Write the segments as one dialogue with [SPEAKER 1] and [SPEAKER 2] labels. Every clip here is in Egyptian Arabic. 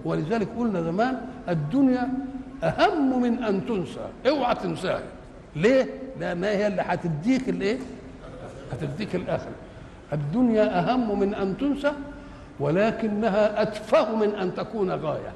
[SPEAKER 1] ولذلك قلنا زمان الدنيا اهم من ان تنسى اوعى تنساها ليه لان هي اللي هتديك الايه هتديك الاخره الدنيا اهم من ان تنسى ولكنها اتفه من ان تكون غايه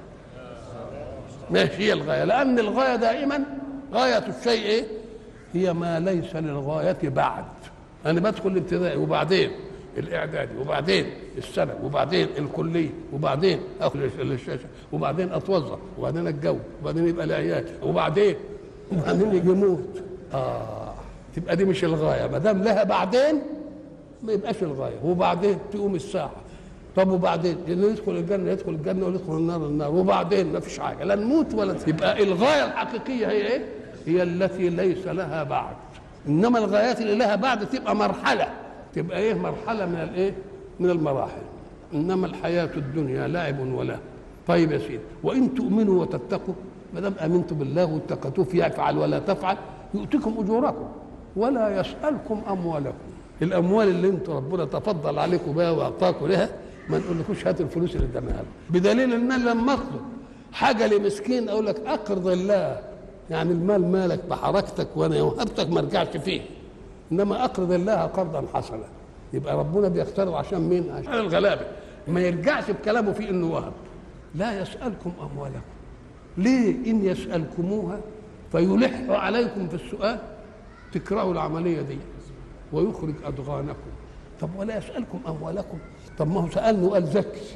[SPEAKER 1] ما هي الغايه لان الغايه دائما غايه الشيء ايه هي ما ليس للغايه بعد انا بدخل الابتدائي وبعدين الاعدادي وبعدين السنه وبعدين الكليه وبعدين اخد الشاشه وبعدين اتوظف وبعدين اتجوز وبعدين يبقى لي عيال وبعدين وبعدين يجي يموت اه تبقى دي مش الغايه ما دام لها بعدين ما يبقاش الغايه وبعدين تقوم الساعه طب وبعدين اللي يدخل الجنه يدخل الجنه واللي يدخل النار النار وبعدين ما فيش حاجه لا نموت ولا يبقى الغايه الحقيقيه هي ايه؟ هي التي ليس لها بعد انما الغايات اللي لها بعد تبقى مرحله تبقى ايه مرحله من الايه من المراحل انما الحياه الدنيا لعب وله طيب يا سيدي وان تؤمنوا وتتقوا ما دام امنتم بالله واتقيتوه فيفعل ولا تفعل يؤتكم اجوركم ولا يسالكم اموالكم الاموال اللي انتم ربنا تفضل عليكم بها واعطاكم لها ما نقولكوش هات الفلوس اللي اداها بدليل ان انا لما اطلب حاجه لمسكين اقول لك اقرض الله يعني المال مالك بحركتك وانا وهبتك ما ارجعش فيه انما اقرض الله قرضا حسنا يبقى ربنا بيقترض عشان مين؟ عشان الغلابه ما يرجعش بكلامه في انه وهب لا يسالكم اموالكم ليه ان يسالكموها فيلح عليكم في السؤال تكرهوا العمليه دي ويخرج اضغانكم طب ولا يسالكم اموالكم طب ما هو سالني وقال زكي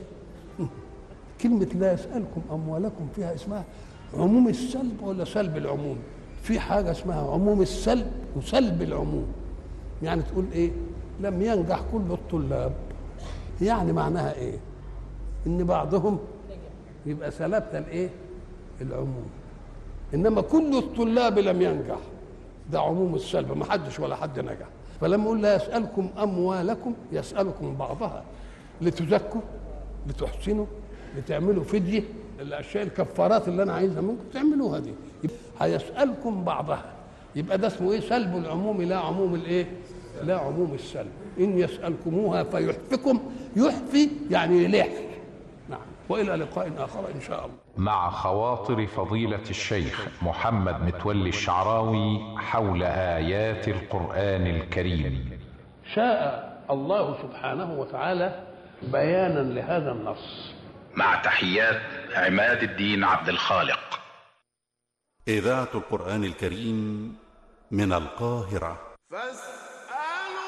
[SPEAKER 1] كلمه لا يسالكم اموالكم فيها اسمها عموم السلب ولا سلب العموم في حاجه اسمها عموم السلب وسلب العموم يعني تقول ايه لم ينجح كل الطلاب يعني معناها ايه ان بعضهم يبقى سلبت الايه العموم انما كل الطلاب لم ينجح ده عموم السلب ما حدش ولا حد نجح فلما يقول لا يسالكم اموالكم يسالكم بعضها لتزكوا لتحسنوا لتعملوا فديه الاشياء الكفارات اللي انا عايزها منكم تعملوها دي هيسالكم بعضها يبقى ده اسمه ايه سلب العموم لا عموم الايه لا عموم السلب ان يسالكموها فيحفكم يحفي يعني يلح نعم والى لقاء اخر ان شاء الله
[SPEAKER 2] مع خواطر فضيلة الشيخ محمد متولي الشعراوي حول آيات القرآن الكريم
[SPEAKER 1] شاء الله سبحانه وتعالى بيانا لهذا النص
[SPEAKER 2] مع تحيات عماد الدين عبد الخالق
[SPEAKER 3] إذاعة القرآن الكريم من القاهرة
[SPEAKER 4] فاستمعوا